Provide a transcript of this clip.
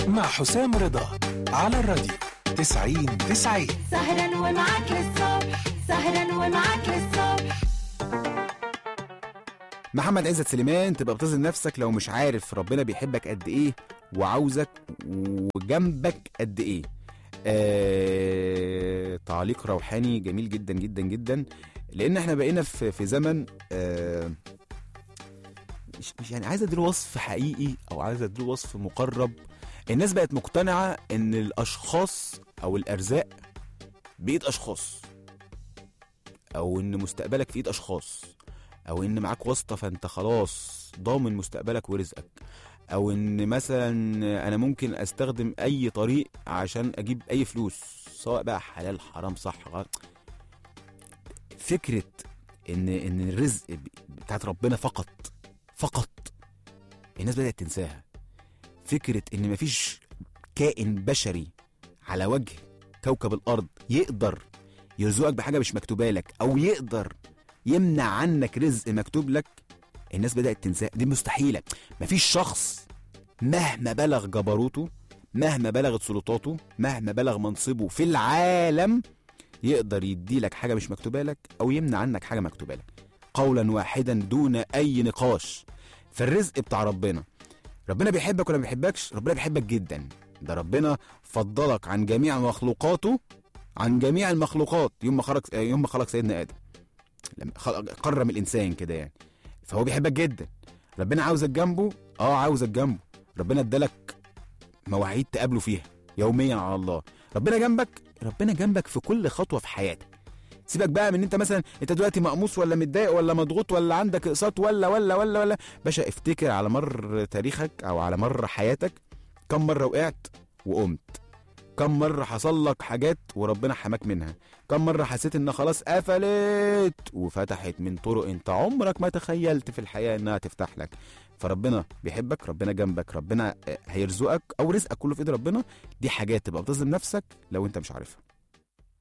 مع حسام رضا على الراديو 90 90 سهرا ومعاك للصبح سهرا ومعاك للصبح محمد عزت سليمان تبقى بتظلم نفسك لو مش عارف ربنا بيحبك قد ايه وعاوزك وجنبك قد ايه آه تعليق روحاني جميل جدا جدا جدا لان احنا بقينا في في زمن آه مش مش يعني عايز اديله وصف حقيقي او عايز اديله وصف مقرب الناس بقت مقتنعه ان الاشخاص او الارزاق بايد اشخاص او ان مستقبلك في ايد اشخاص او ان معاك واسطه فانت خلاص ضامن مستقبلك ورزقك او ان مثلا انا ممكن استخدم اي طريق عشان اجيب اي فلوس سواء بقى حلال حرام صح غلط فكره ان ان الرزق بتاعت ربنا فقط فقط الناس بدات تنساها فكره ان مفيش كائن بشري على وجه كوكب الارض يقدر يرزقك بحاجه مش مكتوبه لك او يقدر يمنع عنك رزق مكتوب لك الناس بدات تنساه دي مستحيله مفيش شخص مهما بلغ جبروته مهما بلغت سلطاته مهما بلغ منصبه في العالم يقدر يدي لك حاجه مش مكتوبه لك او يمنع عنك حاجه مكتوبه لك قولا واحدا دون اي نقاش فالرزق بتاع ربنا ربنا بيحبك ولا ما بيحبكش ربنا بيحبك جدا ده ربنا فضلك عن جميع مخلوقاته عن جميع المخلوقات يوم ما خلق يوم ما خلق سيدنا ادم لما خلق كرم الانسان كده يعني فهو بيحبك جدا ربنا عاوزك جنبه اه عاوزك جنبه ربنا ادالك مواعيد تقابله فيها يوميا على الله ربنا جنبك ربنا جنبك في كل خطوه في حياتك سيبك بقى من انت مثلا انت دلوقتي مقموص ولا متضايق ولا مضغوط ولا عندك اقساط ولا ولا ولا ولا باشا افتكر على مر تاريخك او على مر حياتك كم مره وقعت وقمت كم مرة حصل لك حاجات وربنا حماك منها كم مرة حسيت ان خلاص قفلت وفتحت من طرق انت عمرك ما تخيلت في الحياة انها تفتح لك فربنا بيحبك ربنا جنبك ربنا آه، هيرزقك او رزقك كله في ايد ربنا دي حاجات تبقى بتظلم نفسك لو انت مش عارفها